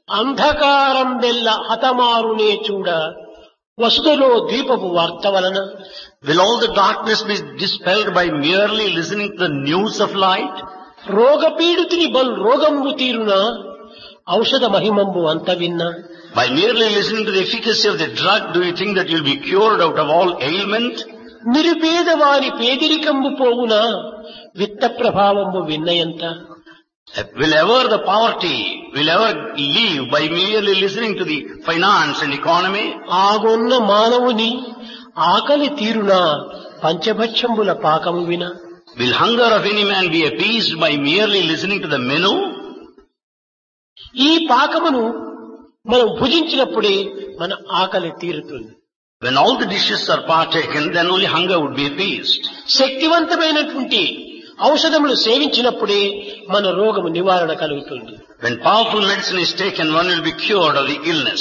అంధకారం వెల్ల హతమారునే చూడ వసుదలో దీపపు వార్త వలన Will all the darkness be dispelled by merely listening to the news of light? రోగపీడితుని బల్ రోగంబు తీరున ఔషధ మహిమంబు అంత విన్నా By merely listening to the efficacy of the drug, do you think that you'll be cured out of all ailment? నిరుపేదవాని పేదరికంబు పోవున విత్త ప్రభావంబు విన్నయంత Will ever the poverty, will ever leave by merely listening to the finance and economy? ఆగొన్న మానవుని ఆకలి తీరున పంచభక్షంబుల పాకము విన Will hunger of any man be appeased by merely listening to the menu? ఈ పాకమును మనం భుజించినప్పుడే మన ఆకలి తీరుతుంది When all the dishes are partaken, then only hunger would be appeased. శక్తివంతమైనటువంటి ఔషధములు సేవించినప్పుడే మన రోగము నివారణ కలుగుతుంది When powerful medicine is taken, one will be cured of the illness.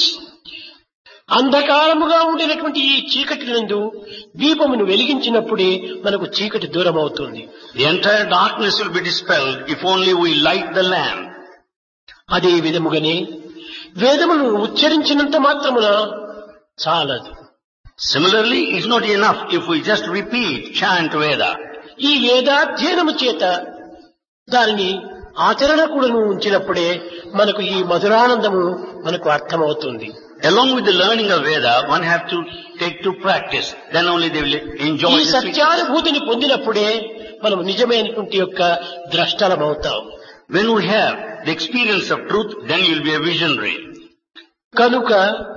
అంధకారముగా ఉండినటువంటి ఈ చీకటి నందు దీపమును వెలిగించినప్పుడే మనకు చీకటి దూరం అవుతుంది The entire darkness will be dispelled if only we light the lamp. అదే విధముగానే వేదమును ఉచ్చరించినంత మాత్రమున చాలదు Similarly, it's not enough if we just repeat, chant Veda. ఈ వేదాధ్యయనము చేత దానిని ఆచరణ కూడాను ఉంచినప్పుడే మనకు ఈ మధురానందము మనకు అర్థమవుతుంది Along with the learning of Veda, one have to take to practice. Then only they will enjoy ఈ the sweet. సత్యానుభూతిని పొందినప్పుడే మనం నిజమైనటువంటి యొక్క ద్రష్టలమవుతాం When we have the experience of truth, then you'll be a visionary. కనుక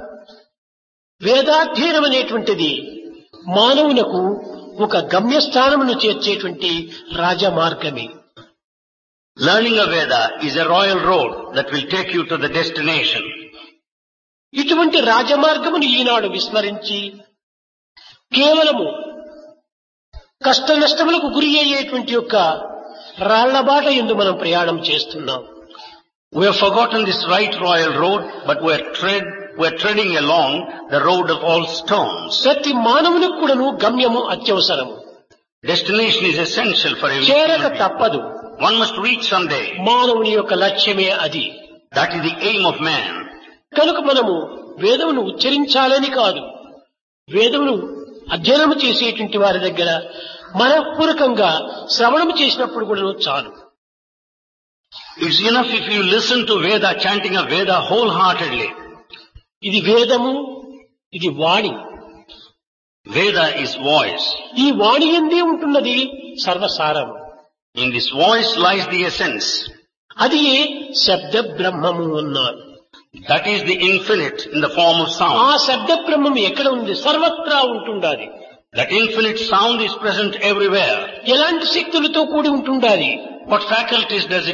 వేదాధ్యయనం అనేటువంటిది మానవునకు ఒక గమ్యస్థానమును చేర్చేటువంటి రాజమార్గమే Learning of Veda is a royal road that will take you to the destination. ఇటువంటి రాజమార్గమును ఈనాడు విస్మరించి కేవలము కష్ట నష్టములకు గురి అయ్యేటువంటి యొక్క రాళ్లబాట ఎందు మనం ప్రయాణం చేస్తున్నాం We have forgotten this right royal road, but we are tread, we are treading along the road of all stones. ప్రతి మానవునికి కూడాను గమ్యము అత్యవసరము Destination is essential for every చేరక human being. తప్పదు One must reach someday. మానవుని యొక్క లక్ష్యమే అది That is the aim of man. కనుక మనము వేదమును ఉచ్చరించాలని కాదు వేదమును అధ్యయనము చేసేటువంటి వారి దగ్గర మనఃపూర్వకంగా శ్రవణము చేసినప్పుడు కూడా చాలు It's enough if you listen to Veda, chanting of Veda wholeheartedly. ఇది వేదము ఇది వాణి Veda is voice. ఈ వాణి ఎందే ఉంటున్నది సర్వసారము In this voice lies the essence. అది ఏ శబ్ద బ్రహ్మము అన్నారు That is the infinite in the form of ఆ sound. శబ్ద బ్రహ్మం ఎక్కడ ఉంది సర్వత్రా ఉంటుండాలి That infinite sound is present everywhere. ఎలాంటి శక్తులతో కూడి ఉంటుండాలి What faculties does it